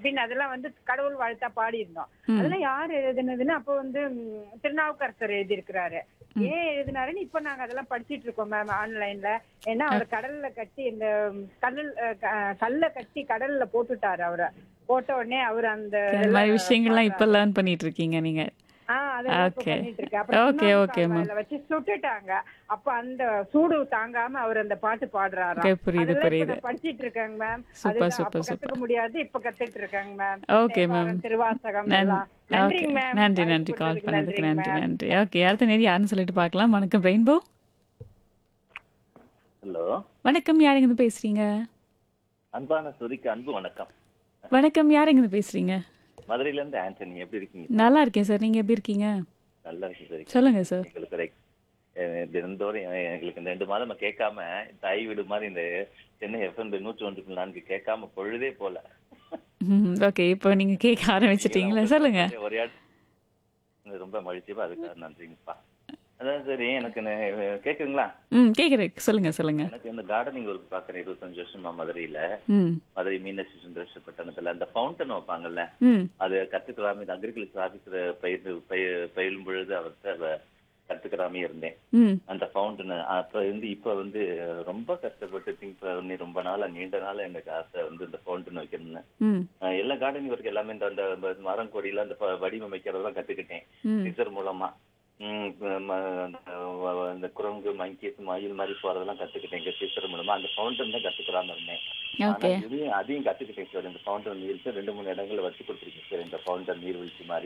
அப்படின்னு அதெல்லாம் வந்து கடவுள் வாழ்த்தா பாடியிருந்தோம் ம். அதெல்லாம் யார் எழுதுனதுன்னு அப்போ வந்து ம், திருநாவுக்கரசர் எழுதியிருக்கிறாரு ஏன் எழுதினாருன்னு இப்ப நாங்க அதெல்லாம் படிச்சிட்டு இருக்கோம் மேம் ஆன்லைன்ல ஏன்னா அவர் கடல்ல கட்டி இந்த ம், கடல் அஹ், க- கல்ல கட்டி கடல்ல போட்டுட்டாரு அவரை போட்ட உடனே அவர் அந்த இந்த மாதிரி விஷயங்கள்லாம் இப்போ லேர்ன் பண்ணிட்டு இருக்கீங்க நீங்க ஆ, அதெல்லாம் இப்ப Okay. பண்ணிட்டு இருக்கேன். அப்புறம் Okay, சுண்ணாம்பு okay, ma'am. கால்வாயில வச்சு சுட்டுட்டாங்க அப்ப அந்த சூடு தாங்காம அவர் அந்த பாட்டு பாடுறாராம் Okay, புரியுது, அதெல்லாம் இப்ப புரியுது. நான் படிச்சிட்டு இருக்கேங்க மேம் Super, அதுதான் super, அப்ப super. கத்துக்க முடியாது இப்ப கத்துட்டு இருக்காங்க ma'am Okay, ma'am. Thevaram, Thiruvasagam நன்- எல்லாம் okay. நன்றிங்க மேம் நன்றி வாய்ப்பு நன்றி கால் கொடுத்ததுக்கு பண்ணதுக்கு நன்றி ma'am. நன்றி ஓகே அடுத்த நேரம் யாருன்னு சொல்லிட்டு பார்க்கலாம் வணக்கம் ரெயின்போ ஹலோ வணக்கம் யாருங்க இருந்து பேசுறீங்க அன்பான சுரிக்கு அன்பு வணக்கம் வணக்கம் யாருங்க இருந்து பேசுறீங்க மதுரையில இருந்து ஆண்டனி எப்படி இருக்கீங்க நல்லா இருக்கேன் சார் நீங்க எப்படி இருக்கீங்க நல்லா இருக்கு சரி சொல்லுங்க சார் எங்களுக்கு ஒரு அஹ், தினந்தோறும் எ- எங்களுக்கு இந்த ரெண்டு மாதமா கேட்காம தாய் வீடு மாதிரி இந்த சென்னை எஃப்எம் நூற்றி ஒன்று நான்கு கேட்காம பொழுதே போல ஓகே இப்போ நீங்க கேட்க ஆரம்பிச்சிட்டீங்களா சொல்லுங்க ஒரே ஆள் இது ரொம்ப மகிழ்ச்சியப்பா அதுக்காக நன்றிங்கப்பா அதான் சரி எனக்கு நே- கேக்குதுங்களா ம் கேட்குறேன் சொல்லுங்க சொல்லுங்க எனக்கு இந்த கார்டனிங் ஒர்க் பாக்குறேன் இருபத்தஞ்சு வருஷமா மதுரையில ம் மதுரை மீனாட்சி சுந்தரேஸ்வரர் பட்டணத்துல அந்த ஃபவுண்டன் வைப்பாங்கல்ல ம் அது கத்துக்கலாமே இந்த அக்ரிகல்ச்சர் ஆஃபீஸர் பயிர் பயிர் பயிலும் பொழுது அவர்கிட்ட அவ கத்துக்கலாமே இருந்தேன் ம் அந்த ஃபவுண்டன் அப்ப வந்து இப்ப வந்து ரொம்ப கஷ்டப்பட்டு திங்க் பண்ணி ரொம்ப நாளா நீண்ட நாளா எனக்கு ஆசை வந்து இந்த ஃபவுண்டன் வைக்கணும்னு ம் அஹ் எல்லா கார்டனிங் ஒர்க் எல்லாமே இந்த அந்த மரம் கொடியில அந்த ப- வடிவமைக்கிறதெல்லாம் கத்துக்கிட்டேன் ம் டீச்சர் மூலமா ம், ம- அந்த வ- வ- இந்த குரங்கு மங்கீஸ் மயில் மாதிரி போறதெல்லாம் கத்துக்கிட்டேன் எங்க டீச்சர் மூலமா அந்த ஃபவுண்டன் தான் கத்துக்கலாம்னு இருந்தேன் ஆனா ஓகே இதையும் அதையும் கத்துக்கிட்டேன் சார் இந்த ஃபவுண்டன் நீர்வீழ்ச்சி ரெண்டு மூணு இடங்கள்ல வச்சு கொடுத்துருக்கேன் சார் இந்த ஃபவுண்டன் நீர்வீழ்ச்சி மாதிரி